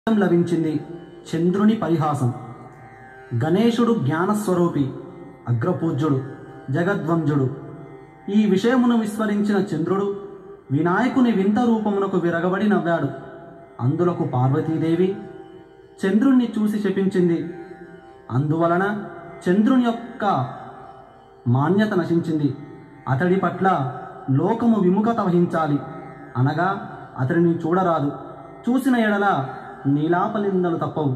లభించింది చంద్రుని పరిహాసం గణేశుడు జ్ఞానస్వరూపి అగ్రపూజ్యుడు జగద్వంజుడు ఈ విషయమును విస్మరించిన చంద్రుడు వినాయకుని వింత రూపమునకు విరగబడి నవ్వాడు అందులకు పార్వతీదేవి చంద్రుణ్ణి చూసి శపించింది అందువలన చంద్రుని యొక్క మాన్యత నశించింది అతడి పట్ల లోకము విముఖత వహించాలి అనగా అతడిని చూడరాదు చూసిన ఎడల నీలాపలిందలు తప్పవు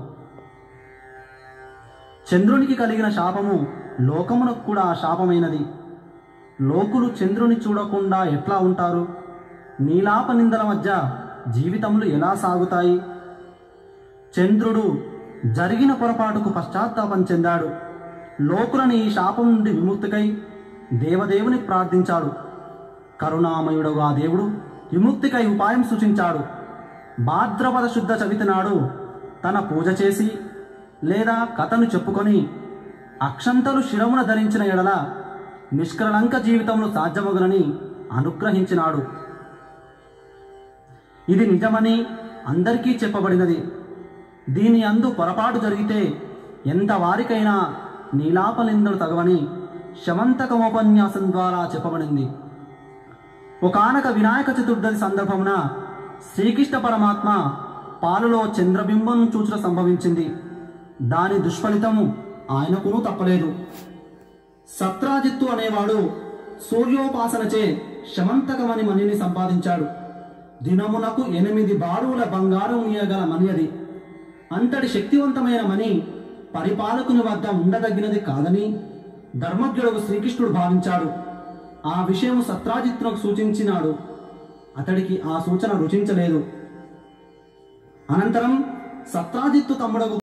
చంద్రునికి కలిగిన శాపము లోకమునకు కూడా శాపమైనది లోకులు చంద్రుని చూడకుండా ఎట్లా ఉంటారు నీలాపనిందల మధ్య జీవితములు ఎలా సాగుతాయి చంద్రుడు జరిగిన పొరపాటుకు పశ్చాత్తాపం చెందాడు లోకులని ఈ శాపం నుండి విముక్తికై దేవదేవుని ప్రార్థించాడు కరుణామయుడుగా దేవుడు విముక్తికై ఉపాయం సూచించాడు భాద్రపద శుద్ధ చవితి నాడు తన పూజ చేసి లేదా కథను చెప్పుకొని అక్షంతలు శిరమున ధరించిన ఎడల నిష్కలంక జీవితంలో సాధ్యమగునని అనుగ్రహించినాడు ఇది నిజమని అందరికీ చెప్పబడినది దీని అందు పొరపాటు జరిగితే ఎంత వారికైనా నీలాపనిందలు తగవని శమంతకమోపన్యాసం ద్వారా చెప్పబడింది ఒకనొక వినాయక చతుర్థి సందర్భమున శ్రీకృష్ణ పరమాత్మ పాలులో చంద్రబింబం చూచుట సంభవించింది దాని దుష్ఫలితము ఆయనకును తప్పలేదు సత్రాజిత్తు అనేవాడు సూర్యోపాసనచే శమంతకమని మణిని సంపాదించాడు దినమునకు ఎనిమిది బారువుల బంగారం ఇయ్యగల మణి అది అంతటి శక్తివంతమైన మణి పరిపాలకుని వద్ద ఉండదగినది కాదని ధర్మజ్ఞుడు శ్రీకృష్ణుడు భావించాడు ఆ విషయం సత్రాజిత్తునకు సూచించినాడు అతడికి ఆ సూచన రుచించలేదు అనంతరం సత్రాజిత్తు తమ్ముడకు